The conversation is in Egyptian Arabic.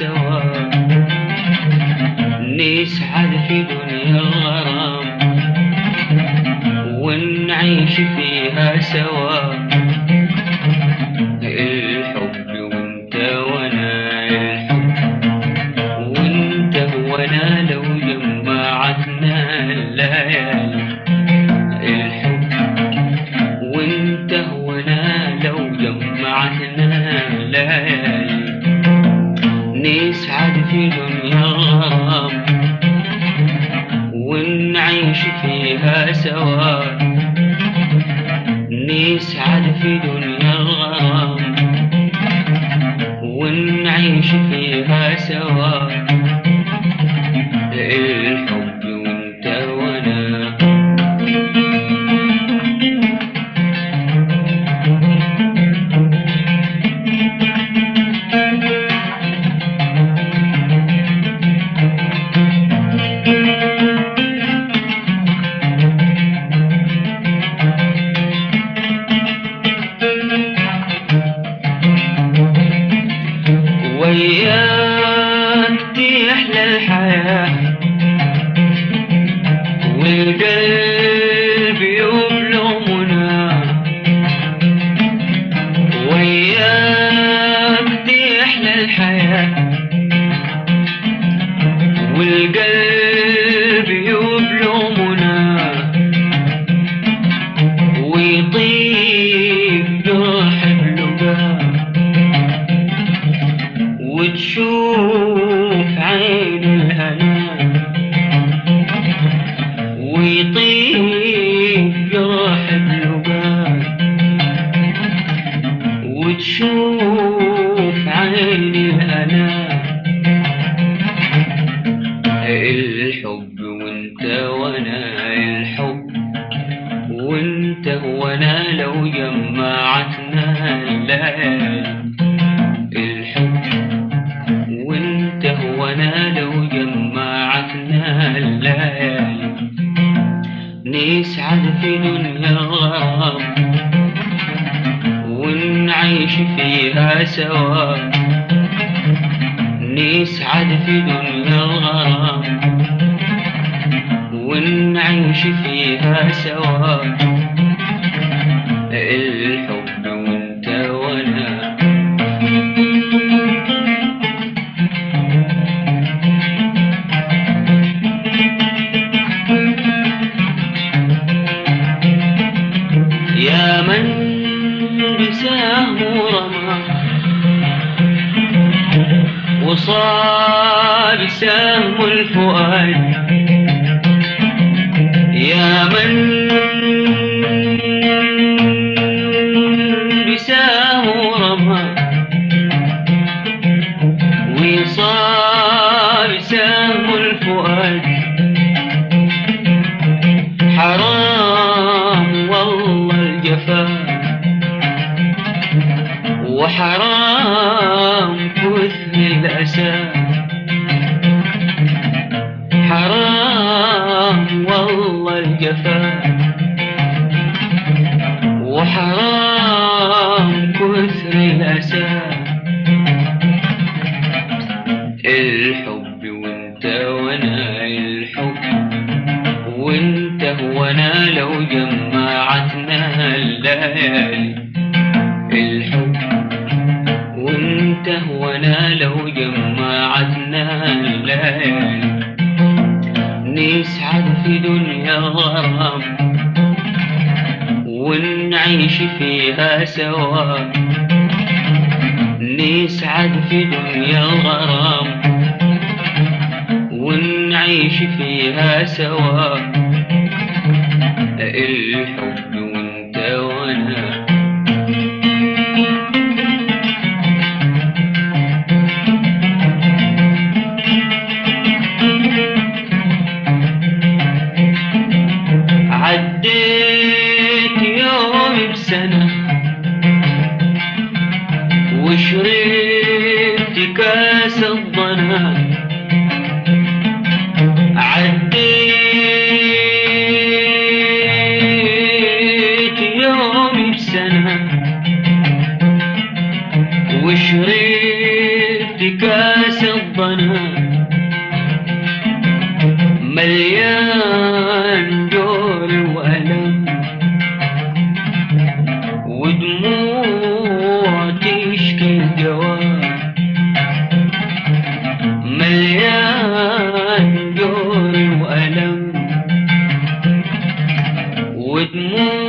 سوا نسعد في دنيا الغرام ونعيش فيها سوا الحب وانت وانا الحب وانت وانا لو جمعتنا الليالي الحب وانت وانا لو جمعتنا الليالي نسعد في دنيا الغرام ونعيش فيها سوا نسعد في دنيا الغرام ونعيش فيها سوا الحب وانت وانا وياك تحلى الحياة والقلب يبلغ منى وياك تحلى الحياة والقلب يبلغ منى ويطيب جرح بلقاه وتشوف عين الهنا ويطيب جرح بلقاه وتشوف عين الهنا الحب وانت وانا الحب وانت وانا لو جمعتنا الليالي الحب وانت وانا لو جمعتنا الليالي نسعد في دنيا الغرام ونعيش فيها سوا نسعد في دنيا الغرام ونعيش فيها سوا الحب وانت وانا يا من بساه رمى وصار سهم الفؤاد يا من بساه رمى وصار سهم الفؤاد حرام والله الجفا وحرام كثر الأسى حرام والله الجفا وحرام كثر الأسى الحب وانت وانا الحب وانت وانا لو جمعتنا الليالي الحب وانت وانا لو جمعتنا الليالي نسعد في دنيا الغرام ونعيش فيها سوا نسعد في دنيا الغرام ونعيش فيها سوا الحب وانت وانا عديت يوم بسنة وشربت كاس الضنا عديت يوم بسنة وشربت كاس كاس الضنا مليان جور وألم ودموع تشكي الجواب مليان جور وألم ودموع